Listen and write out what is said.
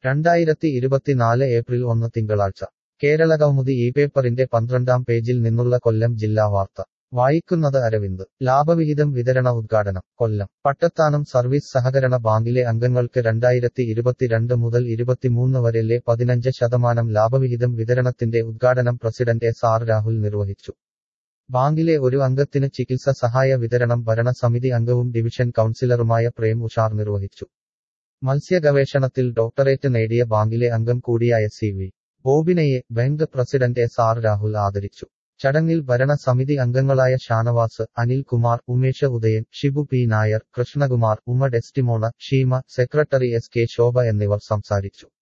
രണ്ടായിരത്തി ഇരുപത്തിനാല് ഏപ്രിൽ ഒന്ന് തിങ്കളാഴ്ച കേരളകൗമുദി ഈ പേപ്പറിന്റെ പന്ത്രണ്ടാം പേജിൽ നിന്നുള്ള കൊല്ലം ജില്ലാ വാർത്ത വായിക്കുന്നത് അരവിന്ദ് ലാഭവിഹിതം വിതരണ ഉദ്ഘാടനം കൊല്ലം പട്ടത്താനം സർവീസ് സഹകരണ ബാങ്കിലെ അംഗങ്ങൾക്ക് രണ്ടായിരത്തി ഇരുപത്തിരണ്ട് മുതൽ ഇരുപത്തിമൂന്ന് വരെലെ പതിനഞ്ച് ശതമാനം ലാഭവിഹിതം വിതരണത്തിന്റെ ഉദ്ഘാടനം പ്രസിഡന്റ് എസ് ആർ രാഹുൽ നിർവഹിച്ചു ബാങ്കിലെ ഒരു അംഗത്തിന് ചികിത്സ സഹായ വിതരണം ഭരണസമിതി അംഗവും ഡിവിഷൻ കൗൺസിലറുമായ പ്രേം ഉഷാർ നിർവഹിച്ചു മത്സ്യ ഗവേഷണത്തിൽ ഡോക്ടറേറ്റ് നേടിയ ബാങ്കിലെ അംഗം കൂടിയായ സി വി ബോബിനയെ bank president S R Rahul ആദരിച്ചു ചടങ്ങിൽ ഭരണസമിതി അംഗങ്ങളായ Shanavas Anil Kumar Umesh Udayan Shibu P Nair Krishnakumar Uma Destimona Sheema secretary S K Shobha എന്നിവർ സംസാരിച്ചു